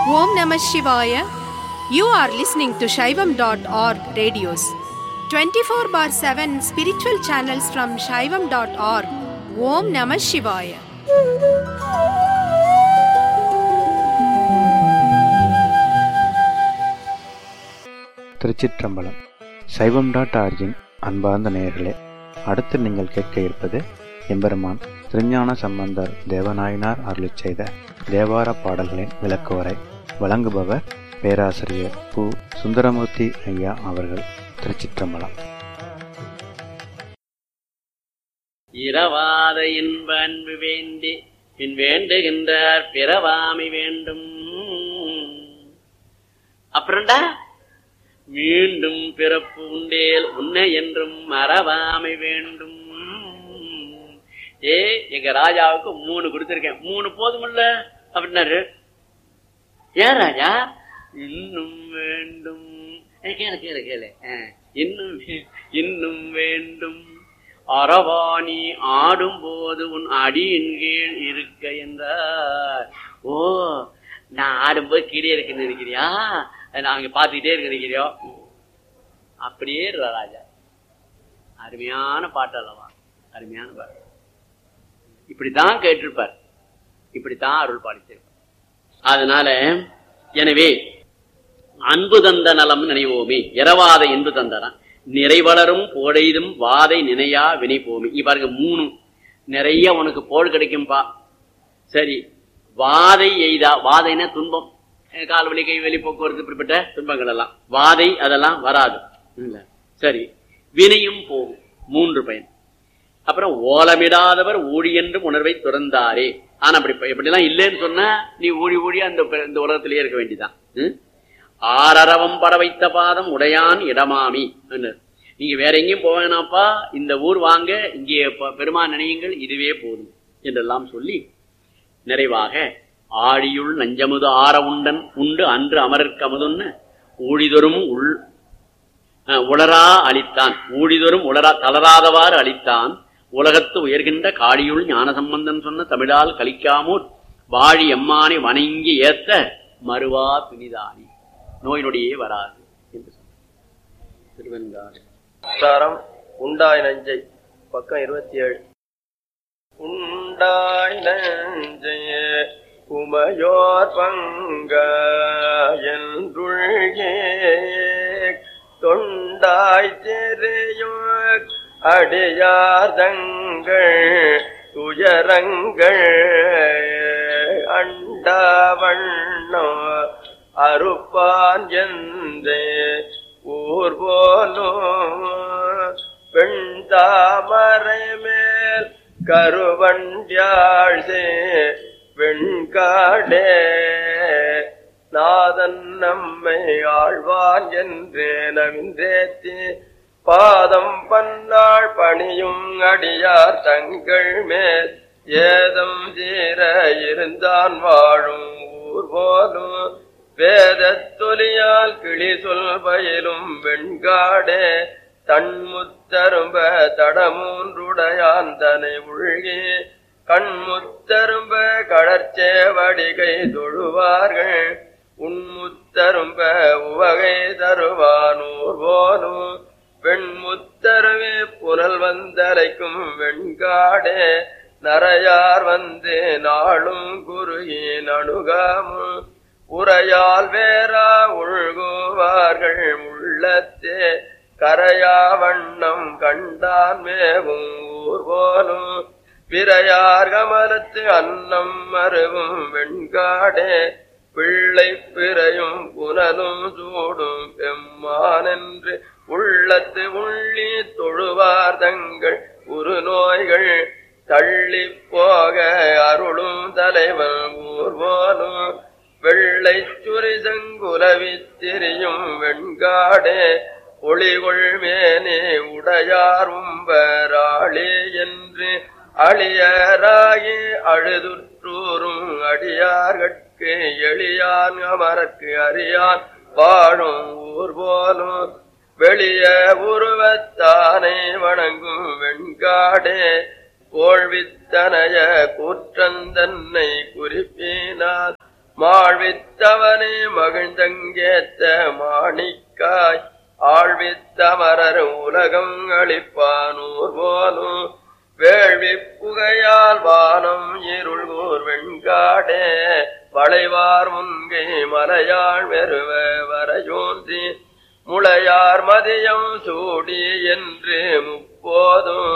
Om Namah Shivaya. You are listening to Shaivam.org radios. 24 bar 7 spiritual channels from Shaivam.org. Om Namah Shivaya. திருச்சிற்றம்பலம் சைவம் dot origin அன்பார்ந்த நேயர்களே அடுத்து நீங்கள் கேட்க இருப்பது எம்பெருமான் திருஞான சம்பந்தர் தேவநாயனார் அருளிச் செய்த தேவார பாடல்களின் விளக்குவரை வழங்குபவர் பேராசிரியர் பு சுந்தரமூர்த்தி ஐயா அவர்கள் திருச்சிற்றம்பலம் இரவாத இன்ப அன்பு வேண்டி பின் வேண்டுகின்றார் பிறவாமை வேண்டும் அப்புறம்டா மீண்டும் பிறப்பு உண்டேல் உன்னை என்றும் மறவாமை வேண்டும் ஏ எங்க ராஜாவுக்கு மூணு கொடுத்திருக்கேன் மூணு போதுமில்ல அப்படின்னாரு ஏன் ராஜா இன்னும் வேண்டும் ஏய், கேளு கேளு கேளு ஆ, இன்னும் வே- இன்னும் வேண்டும் அறவாணி ஆடும் போது உன் அடியின் கீழ் இருக்க என்றார் ஓ நான் ஆடும்போது கீழே இருக்குன்னு நினைக்கிறியா நான் அங்க பார்த்துக்கிட்டே இருக்க நினைக்கிறியோ அப்படியே இருக்கிற ராஜா அருமையான பாட்டு அல்லவா அருமையான பாட்டு இப்படித்தான் கேட்டிருப்பார் இப்படித்தான் அருள் பாடித்திருப்பார் அதனால எனவே அன்பு தந்த நலம் நினைவோமே இரவாத இன்பு தந்தரம் நிறைவளரும் போடைதும் வாதை நினையா வினை போமே இங்க பாருங்க மூணு நிறைய உனக்கு போல் கிடைக்கும்பா சரி வாதை எய்தா வாதைனா துன்பம் அஹ் கால் வலி கை வலி போக்குவரத்து இப்படிப்பட்ட துன்பங்கள் எல்லாம் வாதை அதெல்லாம் வராது இல்ல சரி வினையும் போகும் மூன்று பயன் அப்புறம் ஓலமிடாதவர் ஊழி என்றும் உணர்வை துறந்தாரே ஆனா அப்படி எப்படிலாம் இல்லைன்னு சொன்னா நீ ஊழி ஊழி அந்த ப- இந்த உலகத்திலேயே இருக்க வேண்டியதான் ம்? ஆரரவம் பட வைத்த பாதம் உடையான் இடமாமி என்று. நீங்க வேற எங்கேயும் போவேனாப்பா இந்த ஊர் வாங்க இங்கே ப- பெருமான் நினையுங்கள் இதுவே போதும் என்றெல்லாம் சொல்லி நிறைவாக ஆழியுள் நஞ்சமுது ஆற உண்டன் உண்டு அன்று அமரர்க்கு அமுதுன்னு ஊழிதொரும் உள் அஹ், உளரா அளித்தான் ஊழிதொரும் உளரா தளராதவாறு அளித்தான் உலகத்து உயர்கின்ற காளியுள் ஞான சம்பந்தன் சொன்ன தமிழால் கலிக்காமூர் வாழி எம்மானை வணங்கி ஏத்த மறுவா துணிதானி நோய் நொடியே வராது என்று சொன்னார் திருவெண்காடு சாரம் உண்டாய் நஞ்சை பக்கம் இருபத்தி ஏழு உண்டாய் நஞ்சையே உமையோர் பங்க என்றுழ்கே தொண்டாய் தெரியும் அடியார் தங்கள் துயரங்கள் அண்டவண்ணோ அறுப்பான் எந்தே ஊர் போலும் பெண் தாமரை மேல் கருவண்டியாழ் வெண்காடே நாதன் நம்மை ஆழ்வான் என்றே நவின்றேத்தி பாதம் பன்னாள் பணியும் அடியார் தங்கள் மேல் ஏதம் தீர இருந்தான் வாழும் ஊர் போலும் வேதத்தொலியால் கிளி சொல் பயிலும் வெண்காடே தன்முத்தரும்ப தடமூன்றுடையான் தனை உள்கி கண்முத்தரும்ப கடற்சேவடிகை தொழுவார்கள் உன்முத்தரும்ப உவகை தருவானூர் போலும் வெண்முத்தருவே புனல் வந்தலைக்கும் வெண்காடே நரையார் வந்து நாளும் குருகின் அணுகாமும் உரையால் வேறா உள்குவார்கள் உள்ளத்தே கரையா வண்ணம் கண்டான் மேவும் ஊர் போலும் பிறையார் கமலத்து அன்னம் மருவும் வெண்காடே பிள்ளை பிறையும் புனலும் சூடும் பெம்மானென்று உள்ளத்து உள்ளி தொழுவார் தங்கள் உரு நோய்கள் தள்ளி போக அருளும் தலைவன் ஊர் போலும் வெள்ளை சுரி சங்குலவி திரியும் வெண்காடே ஒளிகொள் மேனே உடையார் உம்பராளே என்று அழியராகி அழுதுற்றூரும் அடியார்கட்கு எளியான் அமரர்க்கு அறியான் வாழும் ஊர் போலும் வெளிய உருவத்தானே வணங்கும் வெண்காடே கோழ்வித்தனைய கூற்றந்தன்னை குறிப்பினார் மாழ்வித்தவனே மகிழ்ந்தங்கேத்த மாணிக்காய் ஆழ்வித்தமரர் உலகம் அளிப்பானூர் போலும் வேள்வி புகையால் வானம் இருள்கூர் வெண்காடே வளைவார் முன்கை மலையாள் வெறுவ வரையோன்றி முளையார் மதியம் சூடி என்று முப்போதும்